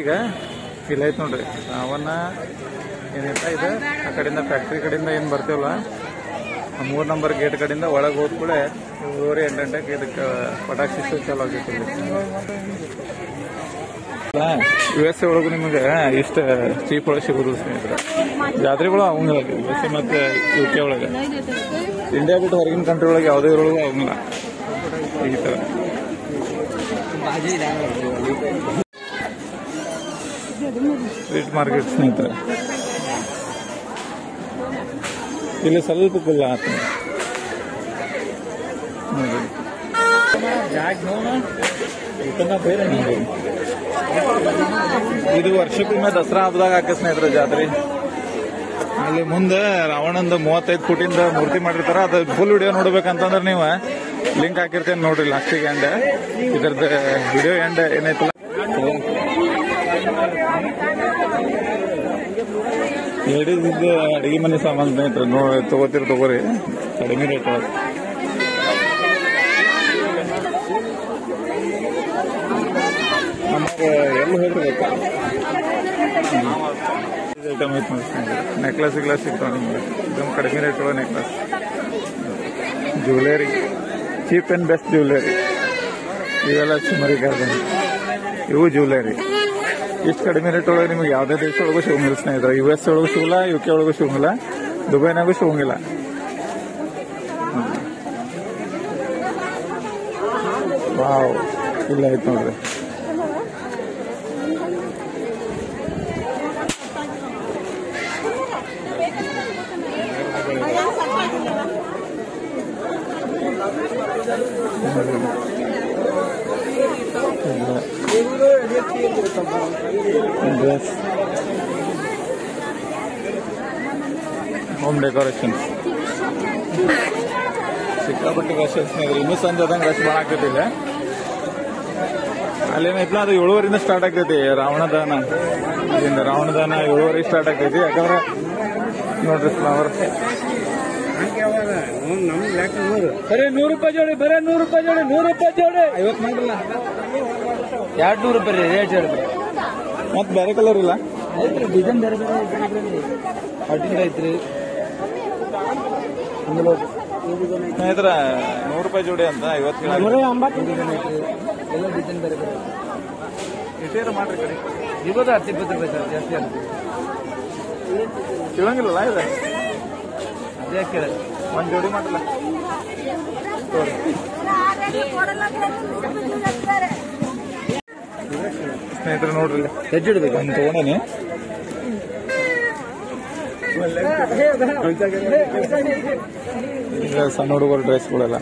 ಈಗ ಇಲ್ಲ ಐತೆ ನೋಡ್ರಿ ಅವನ್ನ ಏನೈತ ಇದು ಆ ಕಡೆಯಿಂದ ಫ್ಯಾಕ್ಟ್ರಿ ಕಡೆಯಿಂದ ಏನು ಬರ್ತೀವಲ್ಲ ಆ ಮೂರ್ ನಂಬರ್ ಗೇಟ್ ಕಡೆಯಿಂದ ಒಳಗೆ ಹೋದ ಕೂಡ ಏಳುವರೆ ಎಂಟು ಗಂಟೆಗೆ ಇದಕ್ಕೆ ಪಟಾಕಿ ಶಿಸ್ತು ಚಾಲು ಆಗೈತಿ ಯು ಎಸ್ ಎ ಒಳಗೂ ನಿಮಗೆ ಇಷ್ಟ ಚೀಪ್ ಒಳಗೆ ಸಿಗೋದು ಸ್ನೇಹಿತರೆ ಜಾತ್ರೆಗಳು ಅವಂಗಿಲ್ಲ ಯು ಎಸ್ ಎ ಮತ್ತು ಯು ಕೆ ಒಳಗೆ ಇಂಡಿಯಾ ಬಿಟ್ಟು ಹೊರಗಿನ ಕಂಟ್ರಿ ಒಳಗೆ ಯಾವುದೇ ಇರೋಳಗೂ ಅವಂಗಿಲ್ಲ ಈ ಥರ ಸ್ಟ್ರೀಟ್ ಮಾರ್ಕೆಟ್ ಸ್ನೇಹಿತರೆ ಇಲ್ಲಿ ಸ್ವಲ್ಪ ಕುಲ್ಲ ಆತ ನೋಡ್ರಿ ಇದನ್ನ ಬೇರೆ ನೋಡಿ. ಇದು ವರ್ಷಕ್ಕೊಮ್ಮೆ ದಸರಾ ಹಬ್ಬದಾಗ ಹಾಕ ಸ್ನೇಹಿತರೆ ಜಾತ್ರೆ ಅಲ್ಲಿ ಮುಂದೆ ರಾವಣಂದ ಮೂವತ್ತೈದು ಫುಟಿಂದ ಮೂರ್ತಿ ಮಾಡಿರ್ತಾರ ಅದು ಫುಲ್ ವಿಡಿಯೋ ನೋಡ್ಬೇಕಂತಂದ್ರೆ ನೀವು ಲಿಂಕ್ ಹಾಕಿರ್ತೇನೆ ನೋಡ್ರಿ ಲಾಸ್ಟಿಗೆ ಎಂಡ್ ಇದ್ರದ್ದು ವಿಡಿಯೋ ಎಂಡ್ ಏನೈತಲ್ಲ ಲೇಡೀಸ್ ಅಡಿಗೆ ಮನೆ ಸಾಮಾನು ಸ್ನೇಹಿತರೆ ನೋ ತಗೋತೀರಿ ತಗೋರಿ ಕಡಿಮೆ ರೇಟ್ ಒಳಗೆ ನಮಗೆ ಎಲ್ಲಿ ಹೋದ್ರೆ ಗೊತ್ತಾ ಐಟಮ್ ಐತೆ ನೋಡಿ ನೆಕ್ಲೆಸ್ ಗಿಕ್ಲೆಸ್ ಸಿಗ್ತಾವ ನಿಮಗೆ ಇದೊಂದು ಕಡಿಮೆ ರೇಟ್ ಒಳಗೆ necklace jewellery cheap and best jewellery ಇವೆಲ್ಲ ಸುಮಾರಿ ಗಾರ್ಡನ್ ಇವು ಜ್ಯುವೆಲರಿ ಇಷ್ಟು ಕಡಿಮೆ ರೇಟ್ ಒಳಗೆ ನಿಮಗೆ ಯಾವುದೇ ದೇಶ ಒಳಗೂ ಸಿಗಂಗಿಲ್ಲ ಸ್ನೇಹಿತರೆ ಯು ಎಸ್ ಒಳಗೂ ಸಿಗಲ್ಲ ಯು ಕೆ ಒಳಗೂ ಸಿಗಂಗಿಲ್ಲ ದುಬೈನಾಗೂ ಸಿಗಂಗಿಲ್ಲ ವಾವ್ ಇಲ್ಲ ಐತೆ ನೋಡ್ರಿ ಡ್ರೆಸ್ ಹೋಮ್ ಡೆಕೋರೇಷನ್ ಸಿಕ್ಕಾಪಟ್ಟೆ ರಶ್ ಸ್ನೇಹಿತರೆ ಇನ್ನೂ ಸಂಜೆ ಆದಂಗೆ ರಶ್ ಭಾಳ ಆಗ್ತೈತಿಲ್ಲ ಅಲ್ಲೇನೈತಲ್ಲ ಅದು ಏಳುವರೆಯಿಂದ ಸ್ಟಾರ್ಟ್ ಆಗ್ತೈತಿ ರಾವಣದಾನ ಇಲ್ಲಿಂದ ರಾವಣದಾನ ಏಳುವರೆ ಸ್ಟಾರ್ಟ್ ಆಗ್ತೈತಿ ಯಾಕಂದ್ರೆ ನೋಡ್ರಿ ಫ್ಲವರ್ ಬರೀ ನೂರು ರೂಪಾಯಿ ಜೋಡಿ ಬರೀ ನೂರು ರೂಪಾಯಿ ಜೋಡಿ ನೂರು ರೂಪಾಯಿ ಜೋಡಿ ಐವತ್ತು ಮಾಡಿಲ್ಲ ಎರಡು ನೂರು ರೂಪಾಯಿ ರೀ ರೇಟ್ ಹೇಳಿ ಮತ್ತೆ ಬೇರೆ ಕಲರ್ ಇಲ್ಲ ಐತ್ರಿ ಡಿಸೈನ್ ಬೇರೆ ಬೇರೆ ಐತ್ರಿ ಅಡ್ಡಿಂಗ್ ಐತ್ರಿ ಸ್ನೇಹಿತರ ನೂರು ರೂಪಾಯಿ ಜೋಡಿ ಅಂತ ಐವತ್ತು ನೂರ ಎಂಬತ್ತು ಡಿಸೈನ್ ಐತ್ರಿ ಎಲ್ಲ ಡಿಸೈನ್ ಬೇರೆ ಬೇರೆ ಇಟೇರ ಮಾಡ್ರಿ ಕಡೆ ಇಪ್ಪತ್ತು ಹತ್ತು ಇಪ್ಪತ್ತು ರೂಪಾಯಿ ಸರ್ ಜಾಸ್ತಿ ಆಗುತ್ತೆ ಸಿಗಂಗಿಲ್ಲ ಇದು ಅದೇ ಕೇಳಿ ಒಂದ್ ಜೋಡಿ ಮಾಡಲ್ಲ ಸ್ನೇಹಿತರೆ ನೋಡ್ರಿ ಇಲ್ಲಿ. ಹೆಚ್ಚಿಡ್ಬೇಕು ಒಂದ್ ತಗೊಂಡೇನಿ ಈಗ ಸಣ್ಣ ಹುಡುಗರ ಡ್ರೆಸ್ಗಳೆಲ್ಲ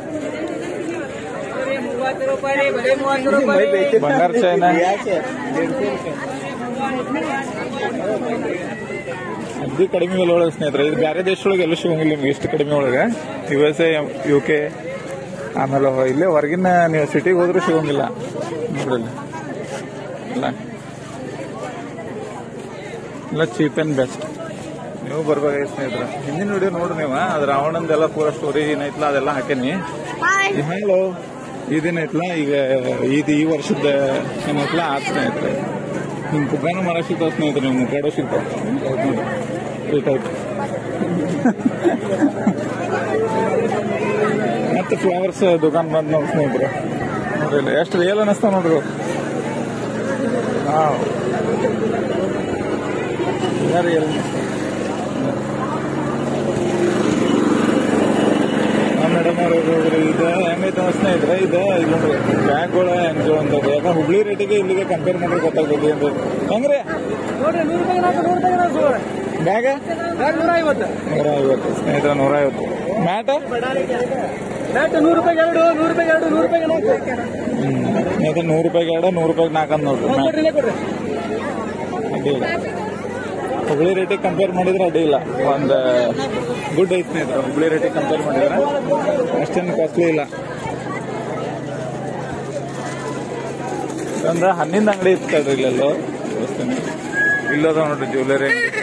ಬಂಗಾರ ಚೈನ ಅಗ್ದಿ ಕಡಿಮೆ ಬೆಲೆ ಒಳಗೆ ಸ್ನೇಹಿತರೆ ಇದು ಬೇರೆ ದೇಶದೊಳಗೆ ಎಲ್ಲೂ ಸಿಗಂಗಿಲ್ಲ ನಿಮ್ಗೆ ಇಷ್ಟು ಕಡಿಮೆ ಒಳಗೆ U S A U K ಆಮೇಲೆ ಇಲ್ಲೇ ಹೊರಗಿನ ನೀವು ಸಿಟಿಗೆ ಹೋದ್ರೂ ಸಿಗಂಗಿಲ್ಲ ನೋಡ್ರಿ ಇಲ್ಲಿ. ಇಲ್ಲ ಎಲ್ಲ ಚೀಪ್ ಆ್ಯಂಡ್ ಬೆಸ್ಟ್ ನೀವು ಬರ್ಬೇಕಾಗಿ ಸ್ನೇಹಿತರೆ ಹಿಂದಿನ ವಿಡಿಯೋ ನೋಡ್ರಿ ನೀವು ಅದು ರಾವಣಂದೆಲ್ಲ ಪೂರ ಸ್ಟೋರಿ ಏನೈತ್ಲ ಅದೆಲ್ಲ ಹಾಕೇನಿ ಹಲೋ ಇದೇನೈತ್ಲ ಈಗ ಇದು ಈ ವರ್ಷದ ಏನೈತ್ಲ ಆ ಸ್ನೇಹಿತರೆ ನಿಮ್ ಪುಗ್ಗಾನು ಮರ ಸಿಗ್ತಾವ ಸ್ನೇಹಿತರೆ ನೀವು ಮುಖಾಡೋ ಸಿಗ್ತಾವ ಹೌದ್ ನೋಡ್ರಿ ಈ ಟೈಪ್ ಮತ್ತೆ ಫ್ಲವರ್ಸ್ ದುಕಾನ್ ಬಂದ್ ನೋಡಿ ಸ್ನೇಹಿತರೆ ನೋಡ್ರಿ ಇಲ್ಲಿ ಎಷ್ಟು ರಿಯಲ್ ಅನಿಸ್ತಾವ ನೋಡ್ರಿ ಹಾಂ ರಿಯಲ್ ಮೇಡಮ್ ಅವ್ರು ಇದು ಹೆಂಗೈತೆ ಸ್ನೇಹಿತರೆ ಇದು ಈಗ ನೋಡ್ರಿ ಬ್ಯಾಗ್ಗಳ ಹೆಂಗೆ ಒಂದು ಯಾಕಂದ್ರೆ ಹುಬ್ಳಿ ರೇಟಿಗೆ ಇಲ್ಲಿಗೆ ಕಂಪೇರ್ ಮಾಡಿದ್ರೆ ಗೊತ್ತಾಗ್ತದೆ ಅಂತ ಹೆಂಗ್ರಿ ನೋಡ್ರಿ ನೂರು ರೂಪಾಯಿ ನಾಲ್ಕು ನೂರು ರೂಪಾಯಿ ನಾಲ್ಕು ಸರ್ ಬ್ಯಾಗ ಬ್ಯಾಗ್ ನೂರ ಐವತ್ತು ನೂರ ಐವತ್ತು ಸ್ನೇಹಿತರೆ ನೂರ ಐವತ್ತು ಮ್ಯಾಟ ಬ್ಯಾಟ್ ನೂರು ರೂಪಾಯಿ ಎರಡು ನೂರು ರೂಪಾಯಿ ಎರಡು ನೂರು ರೂಪಾಯಿ ನಾಲ್ಕು ಹ್ಮ್ ಸ್ನೇಹಿತರೆ ನೂರು ರೂಪಾಯಿಗೆ ಎರಡು ನೂರು ರೂಪಾಯಿಗೆ ನಾಲ್ಕು ಅಂತ ನೋಡ್ರಿ ಮ್ಯಾಟ್ ಕೊಡ್ರಿ ಇಲ್ಲೇ ಕೊಡ್ರಿ ಅಡ್ಡಿ ಇಲ್ಲ ಹುಬ್ಳಿ ರೇಟಿಗೆ ಕಂಪೇರ್ ಮಾಡಿದ್ರೆ ಅಡ್ಡಿ ಇಲ್ಲ ಒಂದು ಗುಡ್ ಐತೆ ಸ್ನೇಹಿತರೆ ಹುಬ್ಳಿ ರೇಟಿಗೆ ಕಂಪೇರ್ ಮಾಡಿದ್ರೆ ಅಷ್ಟೇನು ಕಾಸ್ಟ್ಲಿ ಇಲ್ಲ ಒಂದು ಹಣ್ಣಿಂದ ಅಂಗಡಿ ಇರ್ತಲ್ರಿ ಇಲ್ಲೆಲ್ಲೋ ತೋರಿಸ್ತೀನಿ ಇಲ್ಲದ ನೋಡ್ರಿ ಜ್ಯುವೆಲರಿ ಅಂಗಡಿ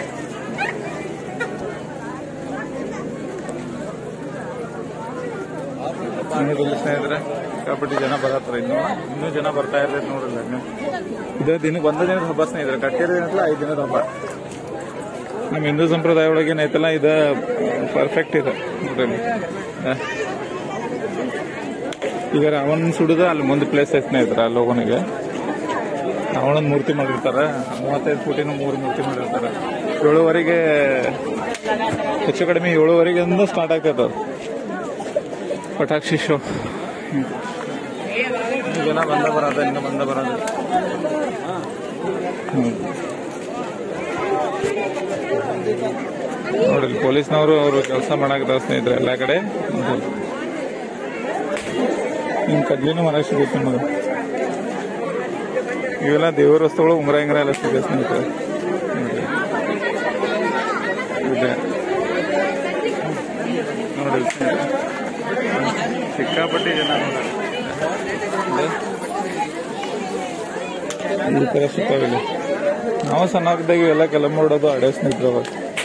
ನೋಡ್ರಿ ಸ್ನೇಹಿತರೆ ಸಿಕ್ಕಾಪಟ್ಟಿ ಜನ ಬರತ್ತಾರ ಇನ್ನು ಇನ್ನೂ ಜನ ಬರ್ತಾ ಇರ್ತೈತೆ ನೋಡ್ರಲ್ಲ ಇನ್ನು ಇದು ದಿನಕ್ಕೆ ಒಂದೇ ದಿನದ ಹಬ್ಬ ಸ್ನೇಹಿತರೆ ಕಟ್ಟಿರೋ ಏನಲ್ಲ ಐದು ದಿನದ ಹಬ್ಬ ನಮ್ಮ ಹಿಂದೂ ಸಂಪ್ರದಾಯ ಒಳಗೆ ಏನೈತಲ್ಲ ಇದು ಪರ್ಫೆಕ್ಟ್ ಇದೆ ನೋಡ್ರಿ ಇಲ್ಲಿ. ಹ. ಈಗ ರಾವಣ ಸುಡುದ ಅಲ್ಲಿ ಮುಂದೆ ಪ್ಲೇಸ್ ಐತೆ ಸ್ನೇಹಿತರೆ ಅಲ್ಲಿ ಹೋಗೋನಿಗೆ ರಾವಣನ ಮೂರ್ತಿ ಮಾಡಿರ್ತಾರ ಮೂವತ್ತೈದು ಫೂಟಿನ ಮೂರು ಮೂರ್ತಿ ಮಾಡಿರ್ತಾರ ಏಳುವರೆಗೆ ಹೆಚ್ಚು ಕಡಿಮೆ ಏಳುವರೆಗೆ ಸ್ಟಾರ್ಟ್ ಆಗ್ತೈತೆ ಅದು ಪಟಾಕ್ಷಿ ಶೋ ಜನ ಬಂದ ಬರೋದ ಇನ್ನು ಬಂದ ಬರೋದು ಹ್ಮ್. ನೋಡ್ರಿ ಪೊಲೀಸ್ನವರು ಅವರು ಕೆಲಸ ಮಾಡಾಕತ್ತಾರ ಸ್ನೇಹಿತರೆ ಎಲ್ಲ ಕಡೆ ನಿಮ್ ಕಡ್ಲಿನೂ ಮರ ಸಿಗುತ್ತೆ ನಿಮಗೆ ಇವೆಲ್ಲ ದೇವರ ವಸ್ತುಗಳು ಉಂಗ್ರ ಇಂಗ್ರ ಎಲ್ಲ ಸಿಗುತ್ತೆ ಸ್ನೇಹಿತರೆ ನೋಡ್ರಿ. ಇದೆ ನೋಡ್ರಿ ಸ್ನೇಹಿತರೆ. ಸಿಕ್ಕಾಪಟ್ಟಿ ಜನ ನೋಡ್ರಿ. ಇದೆ. ಈ ತರ ಸಿಕ್ಕಾವಿಲ್ಲ ನಾವು ಸಣ್ಣದಾಗ ಇವೆಲ್ಲ ಕೆಲಸ ಮಾಡೋದು ಅಡೆ ಸ್ನೇಹಿತರು ಅವಾಗ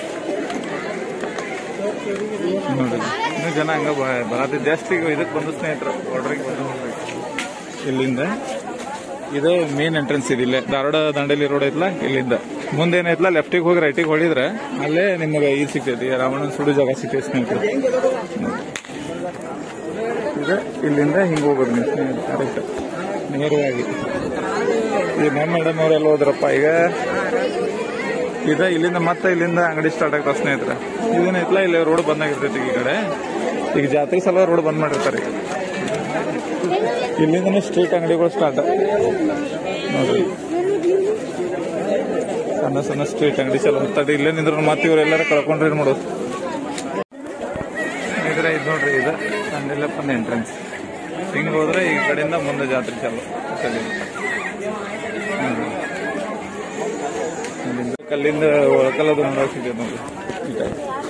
ನೋಡ್ರಿ ಇನ್ನೂ ಜನ ಹಂಗ ಬರತ್ತೆ ಜಾಸ್ತಿ ಈಗ ಇದಕ್ಕೆ ಬಂದು ಸ್ನೇಹಿತರು ಬಾರ್ಡ್ರಿಗೆ ಬಂದು ಹೋಗ್ಬೇಕು. ಇಲ್ಲಿಂದ ಇದು ಮೇನ್ ಎಂಟ್ರೆನ್ಸ್ ಇದೆ ಇಲ್ಲೇ ಧಾರವಾಡ ದಂಡೇಲಿ ರೋಡ್ ಐತ್ಲ ಇಲ್ಲಿಂದ ಮುಂದೆ ಏನೈತ್ಲ ಲೆಫ್ಟಿಗೆ ಹೋಗಿ ರೈಟಿಗೆ ಹೊಡಿದ್ರೆ ಅಲ್ಲೇ ನಿಮಗೆ ಇದು ಸಿಗ್ತೈತಿ ರಾವಣನ ಸುಡು ಜಾಗ ಸಿಗ್ತೈತಿ ಸ್ನೇಹಿತರು ಈಗ ಇಲ್ಲಿಂದ ಹಿಂಗೆ ಹೋಗೋದು ನೀವು ಕರೆಕ್ಟ್ ನೇರವಾಗಿ ಈಗ ನಮ್ಮ ಮೇಡಮ್ ಅವರೆಲ್ಲ ಹೋದ್ರಪ್ಪ ಈಗ ಇದ ಇಲ್ಲಿಂದ ಮತ್ತೆ ಇಲ್ಲಿಂದ ಅಂಗಡಿ ಸ್ಟಾರ್ಟ್ ಆಗ್ತಾವ ಸ್ನೇಹಿತರೆ ಇದೇನೈತ್ಲ ಇಲ್ಲಿ ರೋಡ್ ಬಂದ್ ಆಗಿರ್ತೈತಿ ಈ ಕಡೆ ಈಗ ಜಾತ್ರೆ ಸಲ ರೋಡ್ ಬಂದ್ ಮಾಡಿರ್ತಾರೆ ಈಗ. ಇಲ್ಲಿಂದನೇ ಸ್ಟ್ರೀಟ್ ಅಂಗಡಿಗಳು ಸ್ಟಾರ್ಟ್ ನೋಡ್ರಿ ಸಣ್ಣ ಸಣ್ಣ ಸ್ಟ್ರೀಟ್ ಅಂಗಡಿ ಸಲ ಹೊತ್ತಾಡಿ ಇಲ್ಲೇ ನಿಂದ್ರು ಮತ್ತೆ ಇವರೆಲ್ಲರ ಕಳ್ಕೊಂಡ್ರಿ ಏನ್ ಮಾಡೋದು ಇದ್ರೆ ಇದು ನೋಡ್ರಿ ಇದು ಸಂದಿಲ್ಲಪ್ಪನ ಎಂಟ್ರೆನ್ಸ್ ಹಿಂಗ್ ಹೋದ್ರೆ ಈ ಕಡೆಯಿಂದ ಮುಂದೆ ಜಾತ್ರೆ ಚಾಲು ಈ ಕಡೆಯಿಂದ. ಹ್ಮ್. ಅಲ್ಲಿಂದ ಕಲ್ಲಿಂದ ಒಳಕಲ್ಲದು ನೋಡಕ್ ಸಿಗ್ತೈತೆ ನೋಡ್ರಿ ಈ ಕಡೆ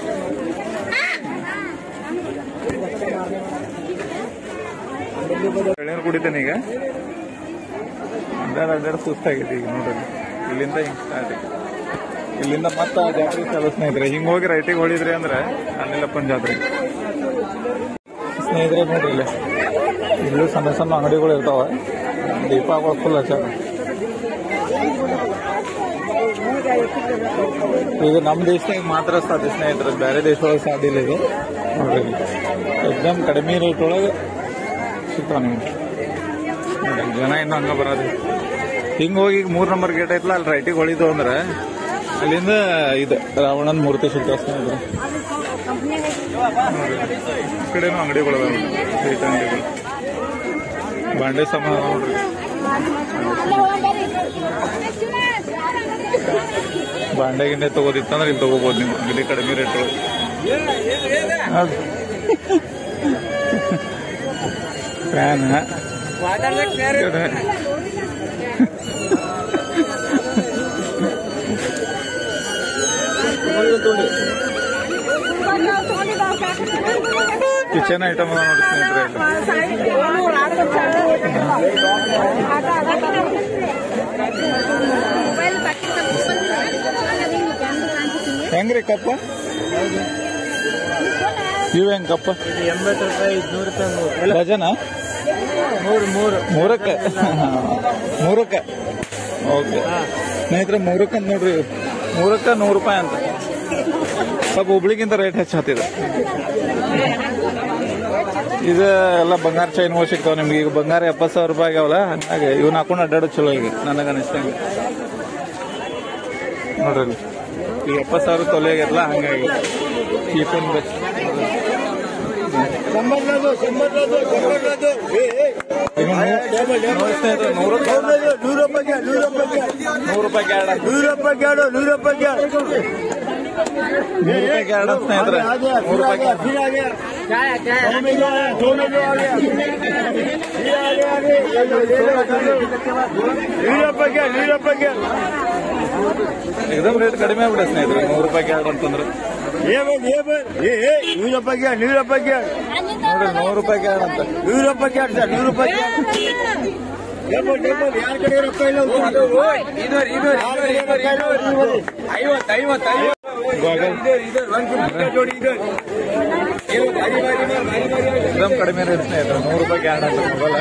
ಎಳ್ನೀರು ಕುಡಿತೇನೆ ಈಗ ಅಡ್ಡಾಡ ಅಡ್ಡಾಡ ಸುಸ್ತಾಗೈತಿ ಈಗ ನೋಡ್ರಿ ಇಲ್ಲಿಂದ ಹಿಂಗ್ ಸ್ಟಾರ್ಟ್ ಇಲ್ಲಿಂದ ಮತ್ತೆ ಆ ಜಾತ್ರೆ ಚಾಲು ಸ್ನೇಹಿತರೆ ಹಿಂಗ್ ಹೋಗಿ ರೈಟಿಗೆ ಹೊಡಿದ್ರಿ ಅಂದ್ರೆ ಅಲ್ಲಿಲ್ಲಪ್ಪನ ಜಾತ್ರೆ ಸ್ನೇಹಿತರೆ ನೋಡ್ರಿ ಇಲ್ಲಿ ಇಲ್ಲೂ ಸಣ್ಣ ಸಣ್ಣ ಅಂಗಡಿಗಳು ಇರ್ತಾವ ದೀಪಗಳು ಫುಲ್ ಹಚ್ಚಾರ ಈಗ ನಮ್ಮ ದೇಶದಾಗ ಮಾತ್ರ ಸಾಧ್ಯ ಸ್ನೇಹಿತರೆ ಬೇರೆ ದೇಶದೊಳಗೆ ಸಾಧ್ಯ ಇಲ್ಲ ಇದು ನೋಡ್ರಿ ಇಲ್ಲಿ. ಎಕ್ದಮ್ ಕಡಿಮೆ ರೇಟ್ ಒಳಗೆ ಸಿಗ್ತಾವ ನಿಮ್ಗೆ ನೋಡ್ರಿ, ಜನ ಇನ್ನು ಹಂಗ ಬರೋದು ಹಿಂಗ್ ಹೋಗಿ ಈಗ ಮೂರ್ ನಂಬರ್ ಗೇಟ್ ಐತ್ಲ ಅಲ್ಲಿ ರೈಟಿಗೆ ಹೊಳಿದು ಅಂದ್ರೆ ಅಲ್ಲಿಂದ ಇದು ರಾವಣನ ಮೂರ್ತಿ ಸಿಗ್ತಾವ ಸ್ನೇಹಿತರೆ ನೋಡ್ರಿ ಈ ಕಡೆನೂ ಅಂಗಡಿಗಳು ಅದಾವ ನೋಡ್ರಿ ಸ್ಟ್ರೀಟ್ ಅಂಗಡಿಗಳು ಬಾಂಡೆ ಸಾಮಾನು ಅದಾವ ನೋಡ್ರಿ ಬಾಂಡೆ ಗಿಂಡೆ ತಗೋದಿತ್ತಂದ್ರೆ ಇಲ್ಲಿ ತಗೋಬಹುದು ನೀವು ಅಂಗಡಿ ಕಡಿಮೆ ರೇಟ್ ಫ್ಯಾನ್ ಕಿಚನ್ ಐಟಮ್ ಅದ ನೋಡಿ ಸ್ನೇಹಿತರೆ ಇಲ್ಲಿ ಹೆಂಗ್ರಿ ಕಪ್ಪ ಇವ್ ಹೆಂಗ್ ಕಪ್ಪ ಎಂಬತ್ತು ರೂಪಾಯಿ ನೂರು ರೂಪಾಯಿ ಮೂರು ಡಜನ ಮೂರು ಮೂರು ಮೂರಕ್ಕೆ ಮೂರಕ್ಕೆ ಓಕೆ ಸ್ನೇಹಿತರೆ ಮೂರಕ್ಕೆ ಅಂತ ನೋಡ್ರಿ ಮೂರಕ್ಕೆ ನೂರು ರೂಪಾಯಿ ಅಂತ ಸ್ವಲ್ಪ ಹುಬ್ಳಿಗಿಂತ ರೇಟ್ ಹೆಚ್ಚು ಹತ್ತಿದೆ ಇದು ಎಲ್ಲ ಬಂಗಾರ ಚೈನ್ಗಳು ಸಿಗ್ತಾವ ನಿಮ್ಗೆ ಈಗ ಬಂಗಾರ ಎಪ್ಪತ್ತು ಸಾವಿರ ರೂಪಾಯಿ ಆಗ್ಯಾವಲ್ಲ ಹಂಗಾಗಿ ಇವನ್ನ ಹಾಕೊಂಡು ಅಡ್ಡಾಡೋದು ಚಲೋ ಈಗ ನನಗೆ ಅನಿಸ್ತಂಗೆ ನೋಡ್ರಿ ಇಲ್ಲಿ. ಈಗ ಎಪ್ಪತ್ತು ಸಾವಿರ ತೊಲೆ ಆಗ್ಯದಲ್ಲ ಹಂಗಾಗಿ ಚೀಪ್ ಅಂಡ್ ಬೆಸ್ಟ್ ಈಗ ನೂ- ನೋಡಿ ಸ್ನೇಹಿತರೆ, ನೂರು ರೂಪಾಯಿ ನೂರು ರೂಪಾಯಿ ಕ್ಯಾಡ್ ಅಂತ. ನೂರು ರೂಪಾಯಿ ಕ್ಯಾಡ್ ಸ್ನೇಹಿತರೆ ನೂರು ರೂಪಾಯಿ ಕ್ಯಾಡ್ ಎಕ್ದಮ್ ರೇಟ್ ಕಡಿಮೆ ಆಗ್ಬಿಡೆ ಸ್ನೇಹಿತರೆ ನೂರು ರೂಪಾಯಿ ಕ್ಯಾಡ್ ಅಂತಂದ್ರೆ ನೋಡ್ರಿ ನೂರು ರೂಪಾಯಿ ಕ್ಯಾಡ್ ಅಂತ ಐವತ್ತು ಐವತ್ತು ಐವತ್ತು ಗಾಗಲ್ एकदम ಕಡಿಮೆ ರೇಟ್ ಸ್ನೇಹಿತರೆ ನೂರು ರೂಪಾಯಿಗೆ ಎರಡು ಅಂತ ಮೊಬೈಲ್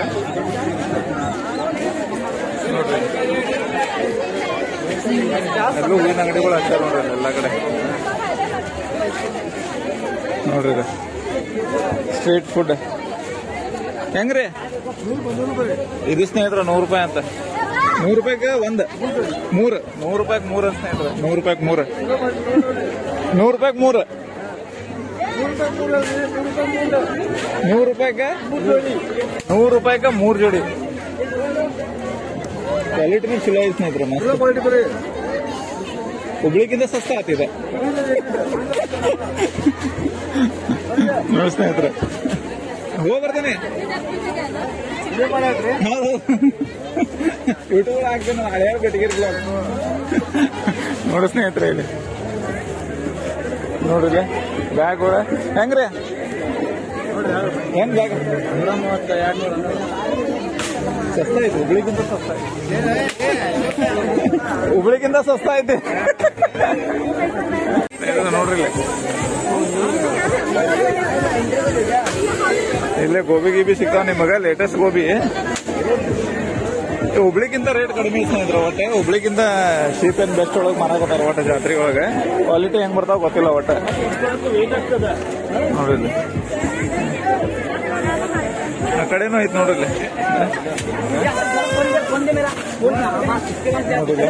ನೋಡ್ರಿ ಎಲ್ಲೂ ಹೂವಿನ ಅಂಗಡಿಗಳು ಹಚ್ಚಾರ ನೋಡ್ರಿ ಅಲ್ಲಿ ಎಲ್ಲ ಕಡೆ ನೋಡ್ರಿ ಇದು ಸ್ಟ್ರೀಟ್ ಫುಡ್ ಹೆಂಗ್ರಿ ಇದು ಸ್ನೇಹಿತರ ನೂರು ರೂಪಾಯಿ ಅಂತ ನೂರು ರೂಪಾಯಿಗೆ ಒಂದ್ ಮೂರು ನೂರು ರೂಪಾಯಿಗೆ ಮೂರು ಅಂತ ಸ್ನೇಹಿತರೆ ನೂರು ರೂಪಾಯಿಗೆ ಮೂರು ನೂರು ರೂಪಾಯಿಗೆ ಮೂರು ನೂರು ರೂಪಾಯಿಗೆ ನೂರು ರೂಪಾಯಿಗೆ ಮೂರು ಜೋಡಿ ಕ್ವಾಲಿಟಿನೂ ಚಲೋ ಐತೆ ಸ್ನೇಹಿತರೆ ಮಸ್ತ್ ಹುಬ್ಳಿಗಿಂತ ಸಸ್ತ ಆತಿದೆ ನೋಡಿ ಸ್ನೇಹಿತರೆ ಹೋಗಿ ಬರ್ತೀನಿ ಹೌದು ಯೂಟ್ಯೂಬ್ ಹಾಕ್ತೇನೆ ಹಳೆಯ ಬೆಟಗಿರಿ ಬ್ಲಾಗ್ ನೋಡಿ ಸ್ನೇಹಿತರೆ ಇಲ್ಲಿ ನೋಡಿಲ್ಲ ಬ್ಯಾಗ್ ಕೂಡ ಹೆಂಗ್ರಿ ಹೆಂಗ್ ಬ್ಯಾಗ್ ನೂರ ಮೂವತ್ತ ಎರಡು ನೂರ ಸಸ್ತ ಐತಿ ಹುಬ್ಳಿಗಿಂತ ಸಸ್ತ ಹುಬ್ಳಿಗಿಂತ ಸಸ್ತ ಐತಿ ಇದು ನೋಡ್ರಿ ಇಲ್ಲಿ. ಇಲ್ಲೇ ಗೋಬಿ ಗೀಬಿ ಸಿಗ್ತಾವ ನಿಮಗ ಲೇಟೆಸ್ಟ್ ಗೋಬಿ ಈ ಹುಬ್ಳಿಗಿಂತ ರೇಟ್ ಕಡಿಮೆ ಸ್ನೇಹಿತರೆ ಒಟ್ಟೆ ಹುಬ್ಳಿಗಿಂತ ಚೀಪ್ ಅಂಡ್ ಬೆಸ್ಟ್ ಒಳಗೆ ಮಾರಾಕತ್ತಾರ ಒಟ್ಟೆ ಜಾತ್ರೆ ಒಳಗೆ ಕ್ವಾಲಿಟಿ ಹೆಂಗ್ ಬರ್ತಾವ ಗೊತ್ತಿಲ್ಲ ಒಟ್ಟೆ ನೋಡಿಲ್ಲ ಆ ಕಡೆನೂ ಐತಿ ನೋಡಿಲ್ಲ ನೋಡಿಲ್ಲ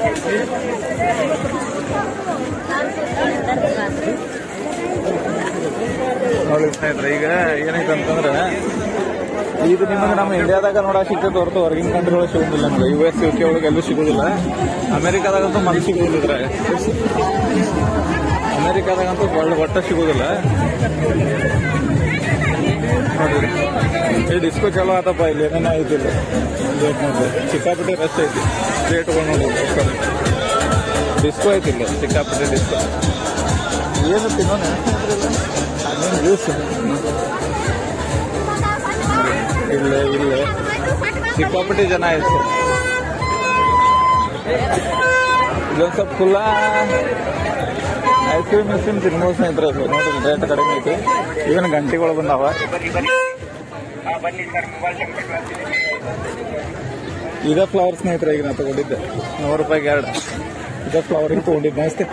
ನೋಡಿ ಸ್ನೇಹಿತರೆ ಈಗ ಏನೈತೆ ಅಂತಂದ್ರೆ ಇದು ನಿಮಗೆ ನಮ್ಮ ಇಂಡಿಯಾದಾಗ ನೋಡಕ್ ಸಿಗ್ತೈತೆ ಹೊರತು ಹೊರಗಿನ ಕಂಟ್ರಿ ಒಳಗೆ ಸಿಗೋದಿಲ್ಲ ನಮ್ಗೆ ಯು ಎಸ್ ಯು ಕೆ ಒಳಗೆ ಎಲ್ಲೂ ಸಿಗೋದಿಲ್ಲ ಅಮೆರಿಕಾದಾಗಂತೂ ಮನೆ ಸಿಗೋದಿಲ್ಲ ಇದ್ರಾಗ ಅಮೆರಿಕಾದಾಗಂತೂ ಒಳ್ಳೆ ಒಟ್ಟ ಸಿಗೋದಿಲ್ಲ ನೋಡಿರಿ ಈ ಡಿಸ್ಕೋ ಚಲೋ ಆತಪ್ಪ ಇಲ್ಲಿ ಏನೇನೋ ಐತಿ ಇಲ್ಲಿ ರೇಟ್ ನೋಡ್ರಿ ಸಿಕ್ಕಾಪಟ್ಟೆ ರಶ್ ಐತಿ ರೇಟ್ಗಳು ನೋಡಿ ಡಿಸ್ಕೋ ಐತಿ ಇಲ್ಲಿ ಸಿಕ್ಕಾಪಟ್ಟೆ ಡಿಸ್ಕೋ ಏನು ತಿನ್ನೋಣ ಅದೇನು ಜ್ಯೂಸ್ ಇಲ್ಲೇ ಇಲ್ಲೇ ಸಿಕ್ಕಾಪಟ್ಟೆ ಜನ ಆಯ್ತು ಇದೊಂದು ಸ್ವಲ್ಪ full ice cream ice cream ತಿನ್ಬೋದು ಸ್ನೇಹಿತರೆ ಇದು ನೋಡ್ರಿ ರೇಟ್ ಕಡಿಮೆ ಐತಿ ಇವನ್ ಗಂಟೆಗಳು ಬಂದಾವ ಇದೇ ಫ್ಲವರ್ ಸ್ನೇಹಿತರೆ ಈಗ ನಾ ತಗೊಂಡಿದ್ದೆ ನೂರು ರೂಪಾಯಿಗೆ ಎರಡು ಇದೇ ಫ್ಲವರ್ ತಗೊಂಡಿದ್ದೆ ಅಷ್ಟೇ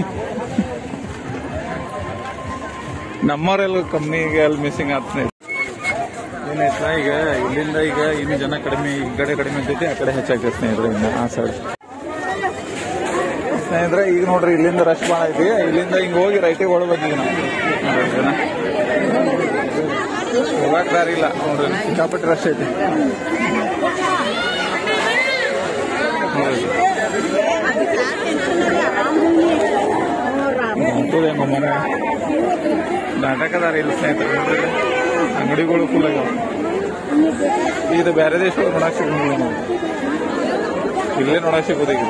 ನಮ್ಮವರೆಲ್ಲ ಕಮ್ಮಿಗೆ ಅಲ್ಲಿ ಮಿಸ್ಸಿಂಗ್ ಆತ್ ಸ್ನೇಹಿತರೆ ಏನಾಯ್ತಾ ಈಗ ಇಲ್ಲಿಂದ ಈಗ ಇನ್ನು ಜನ ಕಡಿಮೆ ಈ ಕಡೆ ಕಡಿಮೆ ಅಂತೈತಿ ಆ ಕಡೆ ಹೆಚ್ಚಾಗ್ತೈತೆ ಸ್ನೇಹಿತರೆ ಇನ್ನು ಆ ಸೈಡ್ ಸ್ನೇಹಿತರೆ ಈಗ ನೋಡ್ರಿ ಇಲ್ಲಿಂದ ರಶ್ ಭಾಳ ಐತಿ ಇಲ್ಲಿಂದ ಹಿಂಗ ಹೋಗಿ ರೈಟಿಗೆ ಒಳಬೇಕು ಈಗ ನಾವು ನೋಡ್ರಿ ಜನ ಹೋಗಕ್ ದಾರಿ ಇಲ್ಲ ನೋಡ್ರಿ ಸಿಕ್ಕಾಪಟ್ಟೆ ರಶ್ ಐತಿ ನೋಡ್ರಿ ಹೆಂಗ ಮನೆ ನಾಟಕದಾರ ಇಲ್ಲ ಸ್ನೇಹಿತರೆ ನೋಡ್ರಿ ಅಂಗಡಿಗಳು ಫುಲ್ ಆಗ್ಯಾವ ಇದು ಬೇರೆ ದೇಶ ಒಳಗೆ ನೋಡಕ್ ಸಿಗೋದಿಲ್ಲ ನಾವು ಇಲ್ಲೇ ನೋಡಕ್ ಸಿಗೋದಿಲ್ಲ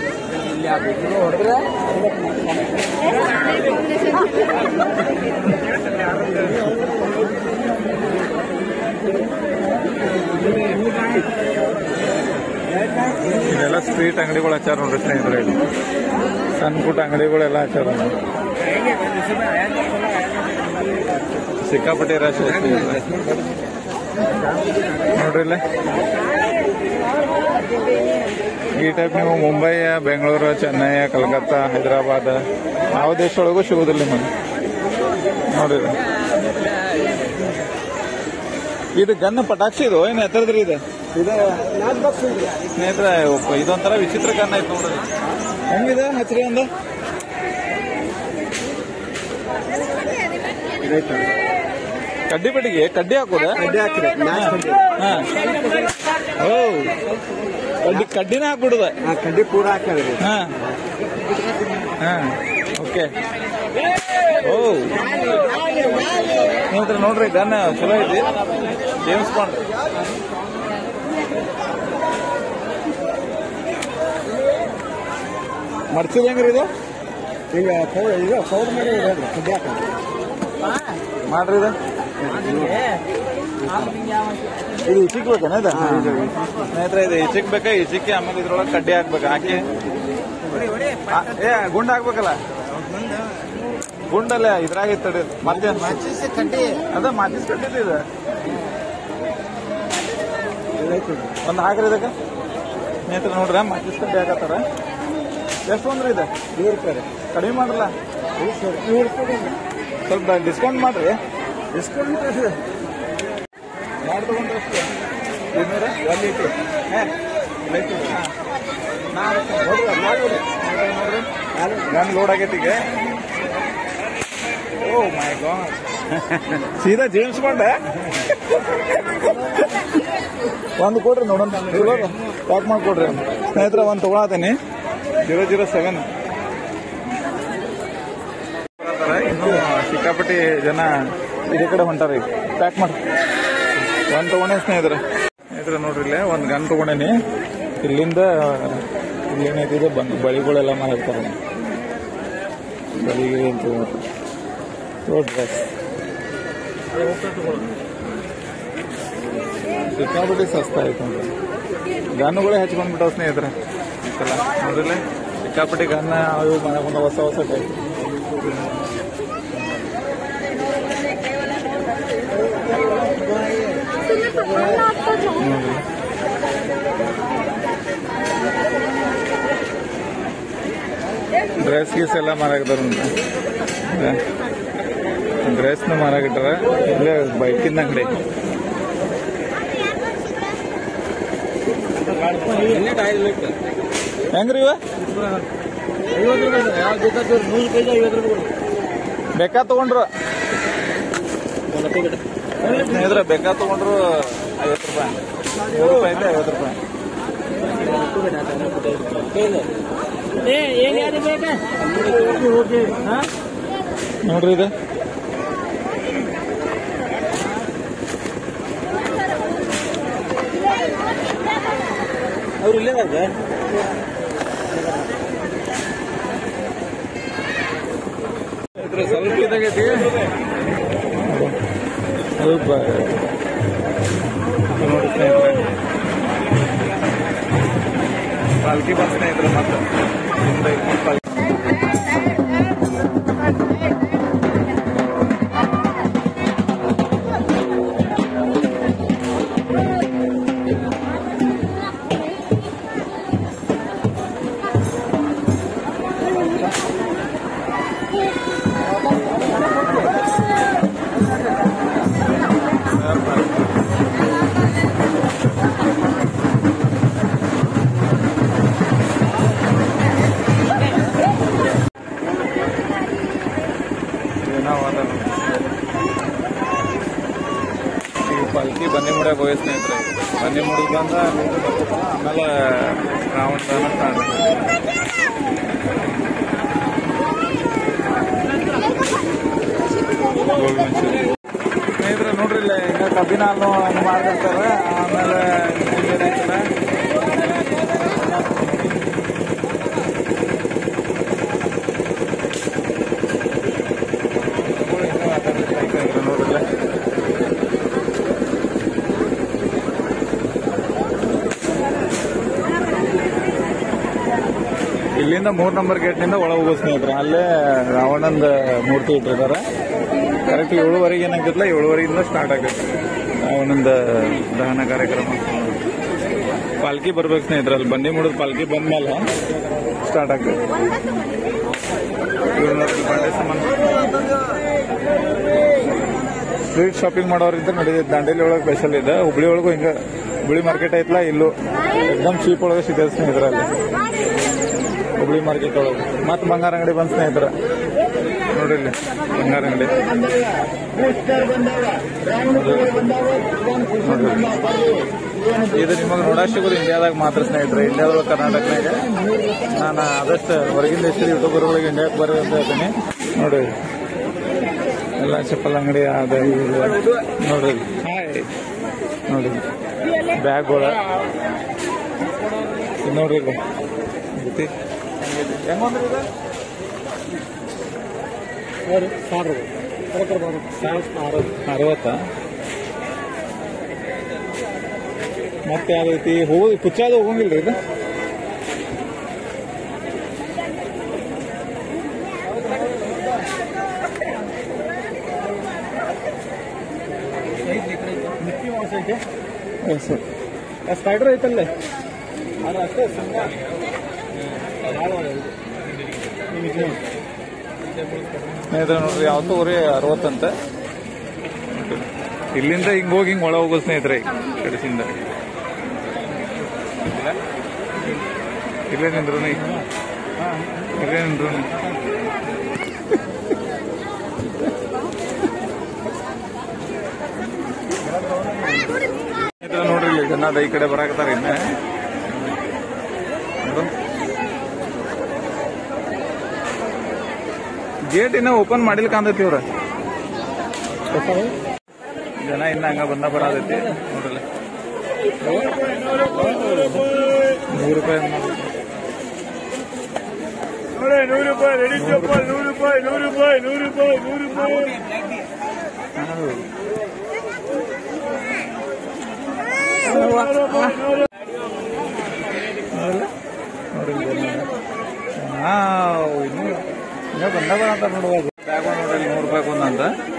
ಇದೆಲ್ಲ ಸ್ಟ್ರೀಟ್ ಅಂಗಡಿಗಳು ಹಚ್ಚಾರ ನೋಡ್ರಿ ಸ್ನೇಹಿತರೆ ಇಲ್ಲಿ ಸಣ್ಣ ಪುಟ್ಟ ಅಂಗಡಿಗಳೆಲ್ಲ ಹಚ್ಚಾರ ನೋಡಿ. ಸಿಕ್ಕಾಪಟ್ಟೆ ರಶ್ ಐತಿ ಇಲ್ಲಿ. ನೋಡ್ರಿ ಇಲ್ಲೇ ಈ ಟೈಪ್ ನೀವು ಮುಂಬೈ ಬೆಂಗಳೂರು ಚೆನ್ನೈ ಕಲ್ಕತ್ತಾ ಹೈದರಾಬಾದ್ ಯಾವ ದೇಶ ಒಳಗೂ ಸಿಗೋದಿಲ್ಲ ನಿಮಗೆ ನೋಡಿ ಇದು. ಇದು ಗನ್ ಪಟಾಕ್ಷಿ ಇದು ಏನು ಎತ್ತರದ್ರಿ ಇದು ಸ್ನೇಹಿತರೆ ಒಬ್ಬ- ಇದೊಂಥರ ವಿಚಿತ್ರ ಗನ್ ಐತೆ ನೋಡ್ರಿ ಹೆಂಗಿದೆ ಹಚ್ರಿ ಒಂದು ಕಡ್ಡಿ ಪಟ್ಟಿಗೆ ಕಡ್ಡಿ ಹಾಕೋದ ಕಡ್ಡಿ ಹಾಕಿದೆ ಓ ಕಡ್ಡಿ ಕಡ್ಡಿನ ಹಾಕ್ಬಿಡುದ ಕಡ್ಡಿ ಪೂರ ಹಾಕಿದ್ರಿ ಹಾ ಹಾ ಓಕೆ ಓ ಸ್ನೇಹಿತರೆ ನೋಡ್ರಿ ಗನ್ ಚಲೋ ಐತಿ ಜೇಮ್ಸ್ ಬಾಂಡ್ ಮರ್ಚಿದ ಹೆಂಗ್ರಿ ಇದು ಈಗ ಪೌ- ಇದು ಪೌಡರ್ ಮಾಡಿ ಇರೋದು ಕಡ್ಡಿ ಹಾಕೋದು ಮಾಡ್ರಿ ಇದು ಇದು ಇಚಿಕ್ ಬೇಕೇನ ಇದು ಸ್ನೇಹಿತರೆ ಇದು ಇಚಿಕ್ ಬೇಕಾ ಇಚಿಕ್ಕಿ ಆಮೇಲೆ ಇದ್ರೊಳಗೆ ಕಡ್ಡಿ ಹಾಕ್ಬೇಕು ಹಾಕಿ ಆ, ಏ ಗುಂಡ್ ಹಾಕ್ಬೇಕಲ್ಲ ಗುಂಡಲ್ಲ ಇದ್ರಾಗ ಇತ್ತಡಿ ಮತ್ತೆ ಕಡ್ಡಿ ಅದ ಮಾಚಿಸ್ ಕಟ್ಟಿದ್ದು ಇದು ಒಂದು ಹಾಕ್ರಿ ಇದಕ್ಕೆ ಸ್ನೇಹಿತರೆ ನೋಡ್ರಿ ಮಾಚಿಸ್ ಕಟ್ಟಿ ಹಾಕತ್ತಾರ ಎಷ್ಟು ಒಂದ್ರಿ ಇದೆ ನೂರು ರೂಪಾಯಿ ರೀ ಕಡಿಮೆ ಮಾಡ್ರಲ್ಲ ನೂರು ರೂಪಾಯಿ ಸ್ವಲ್ಪ ಡಿಸ್ಕೌಂಟ್ ಮಾಡ್ರಿ ಡಿಸ್ಕೌಂಟ್ ಯಾರು ತಗೊಂಡ್ರೆ ಎಷ್ಟು ಇನ್ನೂರ ಒಂದು ಏಯ್ಟಿ ಗನ್ ಲೋಡ್ ಆಗೈತಿ ಈಗ ಓ ಮೈ ಗಾಡ್ ಸೀದಾ ಜೇಮ್ಸ್ ಬಾಂಡ್ ಒಂದು ಕೊಡ್ರಿ ನೋಡೋಣ ಪ್ಯಾಕ್ ಮಾಡ್ಕೊಡ್ರಿ ಸ್ನೇಹಿತರ ಒಂದು ತಗೊಳತೀನಿ ಜೀರೋ ಜೀರೋ ಸೆವೆನ್ ಇನ್ನು ಸಿಕ್ಕಾಪಟ್ಟಿ ಜನ ಇದೇ ಕಡೆ ಹೊಂಟಾರ ಈಗ ಪ್ಯಾಕ್ ಮಾಡಿ ಒಂದು ತಗೊಂಡೆ ಸ್ನೇಹಿತರೆ ಸ್ನೇಹಿತರೆ ನೋಡ್ರಿ ಇಲ್ಲೇ ಒಂದು ಗನ್ ತಗೊಂಡೇನಿ ಇಲ್ಲಿಂದ ಇಲ್ಲಿ ಏನೈತಿದೆ ಬಂದು ಬಳಿಗಳೆಲ್ಲ ಮಾಡಿರ್ತಾರೆ ಬಳಿಗೆ ಅಂತ ಡ್ರೆಸ್ ಸಿಕ್ಕಾಪಟ್ಟಿ ಸಸ್ತ ಆಯ್ತು ಅಂತ ಗನ್ನುಗಳೇ ಹಚ್ಕೊಂಡ್ಬಿಟ್ಟವ ಸ್ನೇಹಿತರೆ ಈ ಸಲ ನೋಡ್ರಿಲ್ಲ ಸಿಕ್ಕಾಪಟ್ಟಿ ಗನ್ನ ಅವು ಮನೆಗೆ ಬಂದ ಹೊಸ ಹೊಸ ಟೈಪ್ ನೋಡ್ರಿ ಡ್ರೆಸ್ ಗೀಸ್ ಎಲ್ಲ ಮಾರಾಕಿದಾರ ಡ್ರೆಸ್ನು ಮಾರಾಕಿಟ್ಟಾರ ಇಲ್ಲೇ ಬೈಕಿನ ಅಂಗಡಿ ಹೆಂಗ್ರಿ ಇವ ಐವತ್ತು ರೂಪಾಯಿ ಯಾವ ಬೇಕಾದ್ರೆ ನೂರು ರೂಪಾಯಿ ಐವತ್ತು ರೂಪಾಯಿ ಬೇಕಾ ತಗೊಂಡ್ರು ಕೊಡು ಸ್ನೇಹಿತರೆ ಬೇಕಾ ತಗೊಂಡ್ರು ಐವತ್ತು ರೂಪಾಯಿ ನೂರು ರೂಪಾಯಿ ಐತೆ ಐವತ್ತು ರೂಪಾಯಿ ಏ ಏನ್ ಯಾರು ಬೇಕಾ ಓಕೆ ಹಾ ನೋಡ್ರಿ ಇದು ಅವ್ರು ಇಲ್ಲೇ ಅದ ಇದ್ರ ಸ್ವಲ್ಪ ಇದಾಗೈತಿ ಸ್ವಲ್ಪ ಇದು ನೋಡಿ ಸ್ನೇಹಿತರೆ ಪಾಲ್ಕಿ ಬಸ್ ಸ್ನೇಹಿತರೆ ಮತ್ತೆ ಮುಂದೆ ಇಟ್ಕೊಂಡು ಪಾಲ್ಕಿ ಏನೋ ಅದ ನೋಡಿ. ಈ ಪಾಲ್ಕಿ ಬನ್ನಿ ಮುಡಿಯಾಗ ಹೋಗಿ ಸ್ನೇಹಿತರೆ ಬನ್ನಿ ಮುಡಿದ್ ಬಂದ ಅಲ್ಲಿಂದ ಬರ್ತಾವ. ಆಮೇಲೆ ರಾವಣ ದಹನ start. ಗೋಲ್ ಮಂಚೂರಿ ಸ್ನೇಹಿತರೆ ನೋಡ್ರಿ ಇಲ್ಲ ಈಗ ಕಬ್ಬಿನ ಹಾಲು ಹಂಗ್ ಮಾಡ್ತಿರ್ತಾರೆ ಆಮೇಲೆ ಬೇರೆ ಐತಲ್ಲ ನೋಡ್ರಿ ಇಲ್ಲಿಂದ ಮೂರ್ ನಂಬರ್ ಗೇಟ್ನಿಂದ ಒಳಗೆ ಹೋಗೋ ಸ್ನೇಹಿತರೆ ಅಲ್ಲೇ ರಾವಣಂದ ಮೂರ್ತಿ ಇಟ್ಟಿರ್ತಾರೆ ಕರೆಕ್ಟ್ ಏಳುವರೆಗೆ ಏನಾಗ್ತಿಲ್ಲ ಏಳುವರೆಯಿಂದ ಸ್ಟಾರ್ಟ್ ಆಗತ್ತೆ ರಾವಣಂದ ದಹನ ಕಾರ್ಯಕ್ರಮ ಪಾಲ್ಕಿ ಬರ್ಬೇಕು ಸ್ನೇಹಿತರೆ ಅಲ್ಲಿ ಬಂಡಿ ಮುಡಿದ್ ಪಾಲ್ಕಿ ಬಂದ್ಮೇಲೆ ಸ್ಟಾರ್ಟ್ ಆಗ್ತದೆ ಬಂಡೆ ಸಾಮಾನು ಸ್ಟ್ರೀಟ್ ಶಾಪಿಂಗ್ ಮಾಡೋರಿಂದ ನಡೀತೈತೆ ದಾಂಡೇಲಿ ಒಳಗೆ ಸ್ಪೆಷಲ್ ಇದೆ ಹುಬ್ಳಿ ಒಳಗೂ ಹಿಂಗ ಹುಬ್ಳಿ ಮಾರ್ಕೆಟ್ ಐತ್ಲಾ ಇಲ್ಲೂ ಎಕ್ದಮ್ ಚೀಪ್ ಒಳಗೆ ಸಿಗುತ್ತೆ ಸ್ನೇಹಿತರಲ್ಲಿ ಹುಬ್ಳಿ ಮಾರ್ಕೆಟ್ ಒಳಗೆ ಮತ್ತೆ ಬಂಗಾರ ಅಂಗಡಿ ಬಂದ್ ಸ್ನೇಹಿತರ ನೋಡ್ರಿ ಇಲ್ಲಿ ಬಂಗಾರ ಅಂಗಡಿ ಇದು ನಿಮಗೆ ನೋಡಕ್ ಸಿಗೋದು ಇಂಡಿಯಾದಾಗ ಮಾತ್ರ ಸ್ನೇಹಿತರೆ ಇಂಡಿಯಾದೊಳಗೆ ಕರ್ನಾಟಕನಾಗ ನಾನು ಆದಷ್ಟು ಹೊರಗಿನ ದೇಶದ ಯೂಟ್ಯೂಬರ್ಗಳಿಗೆ ಇಂಡಿಯಾಕ್ಕೆ ಬರ್ರಿ ಅಂತ ಹೇಳ್ತೀನಿ ನೋಡಿ ಎಲ್ಲ ಚಪ್ಪಲ್ ಅಂಗಡಿ ಅದ ಇದು. ನೋಡ್ರಿ ಹಾಯ್ ನೋಡಿ ಬ್ಯಾಗ್ಗಳು ಇದು ನೋಡ್ರಿ ಇಲ್ಲಿ ಐತಿ. ಹೆಂಗೊಂದ್ರಿ ಇದು ಅವ್ರು ಸಾವಿರ ರೂಪಾಯಿ ಕರೆಕ್ಟ್ ಬರೋದು ಸಾವಿರ ಅರವತ್ತಾ ಮತ್ತೆ ಯಾವ್ದೈತಿ ಹೋಗಿ ಪುಚ್ಚಾದ ಹೋಗಂಗಿಲ್ರಿ ಇದು ಸ್ಪೈಡರ್ ಐತಲ್ಲೇ ಸ್ನೇಹಿತರೆ ನೋಡ್ರಿ ಯಾವ ತಗೋರಿ ಅರವತ್ತಂತ ಇಲ್ಲಿಂದ ಹಿಂಗ್ ಹೋಗಿ ಹಿಂಗ್ ಒಳ ಹೋಗೋದು ಸ್ನೇಹಿತರೆ ಕಡೆಸಿಂದ ಇಲ್ಲೇ ನಿಂದ್ರು ಇಲ್ಲೇ ನಿಂದ್ರು ಸ್ನೇಹಿತರೆ ನೋಡ್ರಿ ಇಲ್ಲಿ ಜನ ಅದ ಈ ಕಡೆ ಬರಾಕತ್ತಾರ ಇನ್ನ ನೋಡು. ಗೇಟ್ ಇನ್ನ ಓಪನ್ ಮಾಡಿಲ್ಲ ಕಾಂತೈತಿ ಇವ್ರ ಜನ ಇನ್ನ ಹಂಗ ಬಂದ ಬರತೈತಿ ನೋಡ್ರಲ್ಲ ನೂರು ರೂಪಾಯಿ ನೂರು ರೂಪಾಯಿ ರೆಡಿ ಚಪ್ಪಲ್ ನೂರು ರೂಪಾಯಿ ನೂರು ರೂಪಾಯಿ ನೂರು ರೂಪಾಯಿ ನೂರು ರೂಪಾಯಿ ನೋಡಿ ಹಾವ್ ಇನ್ನೂ ಇನ್ನೂ ಬಂದ ಬರಂತ ನೋಡುವ ಬ್ಯಾಗ್ ನೋಡ್ರಿ ನೂರು ರೂಪಾಯಿ ಒಂದಂತ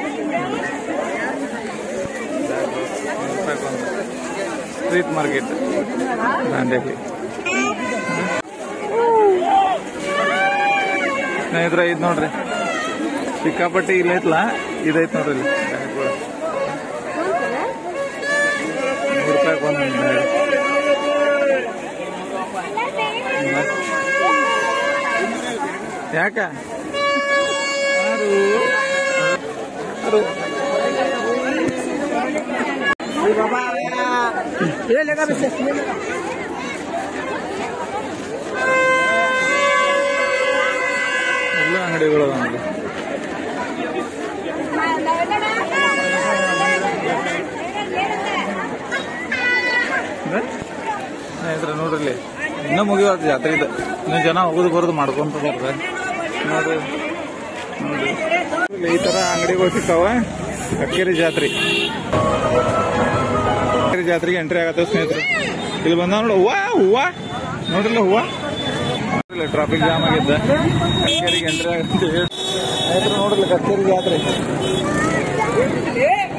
ನೂರು ರೂಪಾಯಿ ಒಂದು ಸ್ಟ್ರೀಟ್ ಮಾರ್ಕೆಟ್ ದಾಂಡೇಲಿ ಸ್ನೇಹಿತರೆ ಇದು ನೋಡ್ರಿ ಸಿಕ್ಕಾಪಟ್ಟಿ ಇಲ್ಲ ಐತ್ಲಾ ಇದೈತ್ ನೋಡ್ರಿ ಇಲ್ಲಿ ಬ್ಯಾಗ್ಗಳು. ನೂರು ರೂಪಾಯಿ ಒಂದು ಬ್ಯಾಗ್. ಯಾಕ ಯಾರು ಯಾರು ಎಲ್ಲ ಅಂಗಡಿಗಳು ಅದಾವ ನೋಡಿ. ಇದೆ? ಸ್ನೇಹಿತರೆ ನೋಡ್ರಿ ಇನ್ನೂ ಮುಗಿಯೋದು ಜಾತ್ರೆ ಇದು ಇನ್ನು ಜನ ಹೋಗೋದು ಬರೋದು ಮಾಡ್ಕೊಂತ ಬರ್ತಾರೆ ನೋಡ್ರಿ ನೋಡ್ರಿ ಇಲ್ಲಿ ಈ ತರ ಅಂಗಡಿಗಳು ಸಿಕ್ಕಾವ ಅಕ್ಕೇರಿ ಜಾತ್ರೆ ಅಕ್ಕೇರಿ ಜಾತ್ರೆಗೆ ಎಂಟ್ರಿ ಆಗತ್ತೆ ಸ್ನೇಹಿತರೆ ಇಲ್ಲಿ ಬಂದ ನೋಡು ಹೂವ ಹೂವ ನೋಡ್ರಿಲ್ಲ ಹೂವ ಟ್ರಾಫಿಕ್ ಜಾಮ್ ಆಗಿದ್ದ ಕಕ್ಕೇರಿಗೆ ಎಂಟ್ರಿ ಆಗತ್ತೆ ಸ್ನೇಹಿತರೆ ನೋಡ್ರಿ ಕಕ್ಕೇರಿ ಜಾತ್ರೆ